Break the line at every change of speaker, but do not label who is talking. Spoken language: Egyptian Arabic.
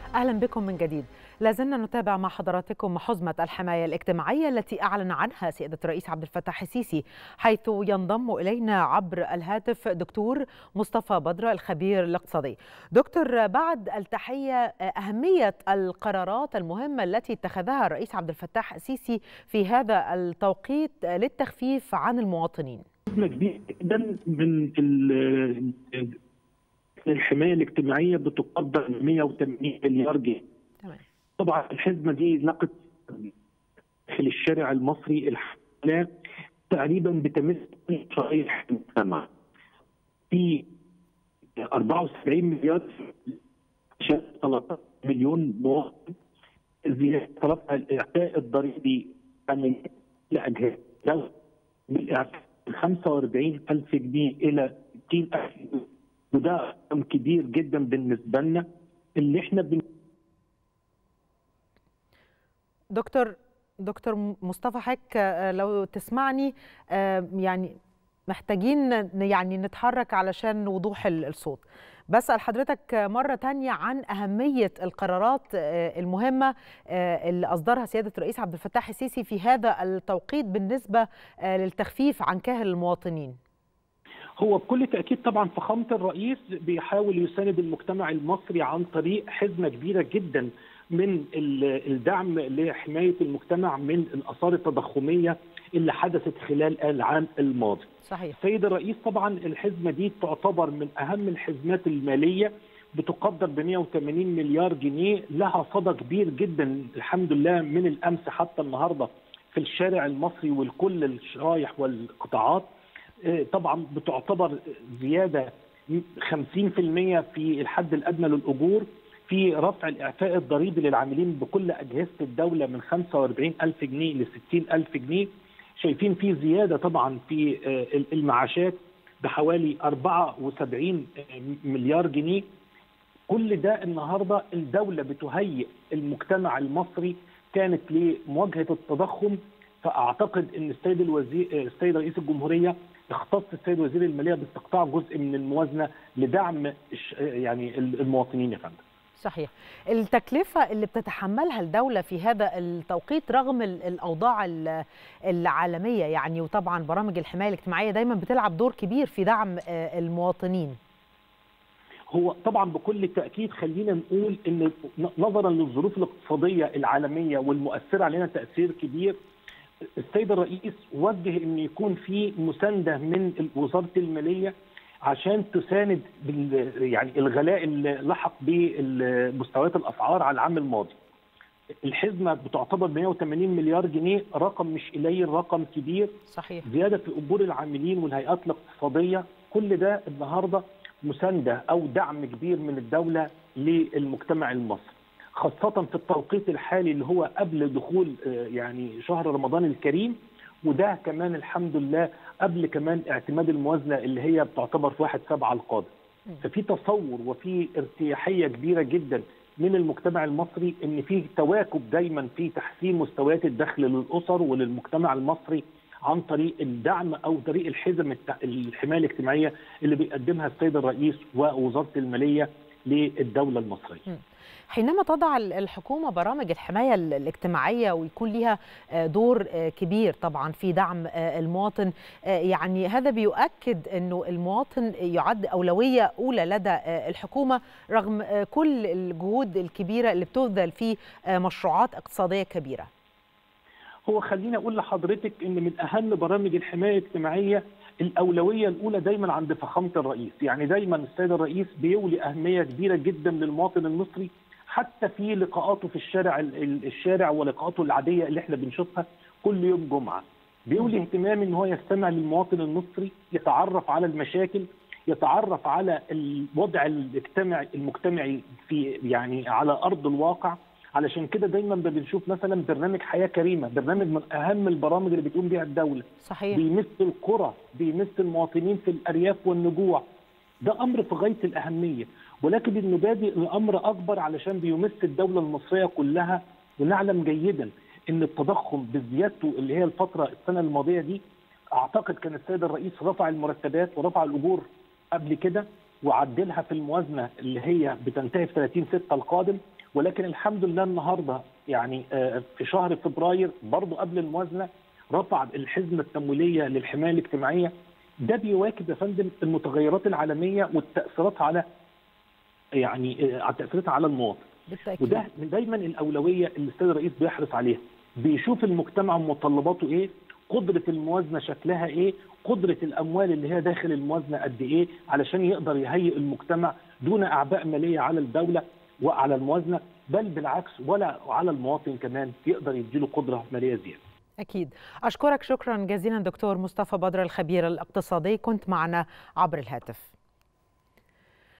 أهلا بكم من جديد لازلنا نتابع مع حضراتكم حزمة الحماية الاجتماعية التي أعلن عنها سيادة الرئيس عبد الفتاح السيسي حيث ينضم إلينا عبر الهاتف دكتور مصطفى بدر الخبير الاقتصادي دكتور بعد التحية أهمية القرارات المهمة التي اتخذها الرئيس عبد الفتاح السيسي في هذا التوقيت للتخفيف عن المواطنين
حزمة كبيرة جدا من الحمايه الاجتماعيه بتقدر 180 مليار جنيه.
تمام.
طبعا الحزمه دي لقت داخل الشارع المصري الحمد لله تقريبا بتمس شرائح المجتمع. في 74 مليار 13 مليون مواطن زياده طلب الاعفاء الضريبي عن لاجهزه بالاعفاء من 45 ألف جنيه إلى 60 ألف جنيه وده رقم كبير جدا بالنسبه لنا اللي احنا بن...
دكتور دكتور مصطفى حك لو تسمعني يعني محتاجين يعني نتحرك علشان وضوح الصوت بسأل حضرتك مرة تانية عن أهمية القرارات المهمة اللي أصدرها سيادة الرئيس عبد الفتاح السيسي في هذا التوقيت بالنسبة للتخفيف عن كاهل المواطنين
هو بكل تاكيد طبعا فخامه الرئيس بيحاول يساند المجتمع المصري عن طريق حزمه كبيره جدا من الدعم لحمايه المجتمع من الاثار التضخميه اللي حدثت خلال العام الماضي.
صحيح.
السيد الرئيس طبعا الحزمه دي تعتبر من اهم الحزمات الماليه بتقدر ب 180 مليار جنيه لها صدى كبير جدا الحمد لله من الامس حتى النهارده في الشارع المصري ولكل الشرايح والقطاعات طبعا بتعتبر زياده 50% في الحد الادنى للاجور في رفع الاعفاء الضريبي للعاملين بكل اجهزه الدوله من 45 ألف جنيه ل 60 ألف جنيه شايفين في زياده طبعا في المعاشات بحوالي 74 مليار جنيه كل ده النهارده الدوله بتهيئ المجتمع المصري كانت لمواجهه التضخم فاعتقد ان السيد الوزير السيد رئيس الجمهوريه اختص السيد وزير الماليه باستقطاع جزء من الموازنه لدعم يعني المواطنين يا فندم.
صحيح. التكلفه اللي بتتحملها الدوله في هذا التوقيت رغم الاوضاع العالميه يعني وطبعا برامج الحمايه الاجتماعيه دايما بتلعب دور كبير في دعم المواطنين.
هو طبعا بكل تاكيد خلينا نقول ان نظرا للظروف الاقتصاديه العالميه والمؤثره علينا تاثير كبير السيد الرئيس وجه ان يكون في مسانده من وزاره الماليه عشان تساند يعني الغلاء اللي لحق بمستويات الاسعار على العام الماضي. الحزمه بتعتبر 180 مليار جنيه رقم مش قليل رقم كبير
صحيح
زياده في اجور العاملين والهيئات الاقتصاديه كل ده النهارده مسانده او دعم كبير من الدوله للمجتمع المصري. خاصة في التوقيت الحالي اللي هو قبل دخول يعني شهر رمضان الكريم وده كمان الحمد لله قبل كمان اعتماد الموازنة اللي هي بتعتبر في واحد سبعة القادم ففي تصور وفي ارتياحية كبيرة جدا من المجتمع المصري ان في تواكب دايما في تحسين مستويات الدخل للاسر وللمجتمع المصري عن طريق الدعم او طريق الحزم الحمايه الاجتماعيه اللي بيقدمها السيد الرئيس ووزاره الماليه للدوله المصريه.
حينما تضع الحكومة برامج الحماية الاجتماعية ويكون لها دور كبير طبعا في دعم المواطن يعني هذا بيؤكد أنه المواطن يعد أولوية أولى لدى الحكومة رغم كل الجهود الكبيرة اللي بتبذل في مشروعات اقتصادية كبيرة
هو خليني أقول لحضرتك أن من أهم برامج الحماية الاجتماعية الأولوية الأولى دايما عند فخامة الرئيس يعني دايما السيد الرئيس بيولي أهمية كبيرة جدا للمواطن المصري حتى في لقاءاته في الشارع الشارع ولقاءاته العاديه اللي احنا بنشوفها كل يوم جمعه بيولي اهتمام ان هو يستمع للمواطن المصري يتعرف على المشاكل يتعرف على الوضع المجتمعي المجتمعي في يعني على ارض الواقع علشان كده دايما بنشوف مثلا برنامج حياه كريمه برنامج من اهم البرامج اللي بتقوم بيها الدوله
صحيح
بيمس القرى بيمس المواطنين في الارياف والنجوع ده امر في غايه الاهميه ولكن انه بادئ الامر اكبر علشان بيمس الدوله المصريه كلها ونعلم جيدا ان التضخم بزيادته اللي هي الفتره السنه الماضيه دي اعتقد كان السيد الرئيس رفع المرتبات ورفع الاجور قبل كده وعدلها في الموازنه اللي هي بتنتهي في 30 6 القادم ولكن الحمد لله النهارده يعني في شهر فبراير برضه قبل الموازنه رفع الحزمه التمويليه للحمايه الاجتماعيه ده بيواكب يا فندم المتغيرات العالميه والتاثيرات على يعني على التاثيرات على المواطن
بالتأكيد.
وده دايما الاولويه اللي السيد الرئيس بيحرص عليها بيشوف المجتمع ومتطلباته ايه قدره الموازنه شكلها ايه قدره الاموال اللي هي داخل الموازنه قد ايه علشان يقدر يهيئ المجتمع دون اعباء ماليه على الدوله وعلى الموازنه بل بالعكس ولا على المواطن كمان يقدر يديله قدره ماليه زياده
أكيد أشكرك شكرا جزيلا دكتور مصطفى بدر الخبير الاقتصادي كنت معنا عبر الهاتف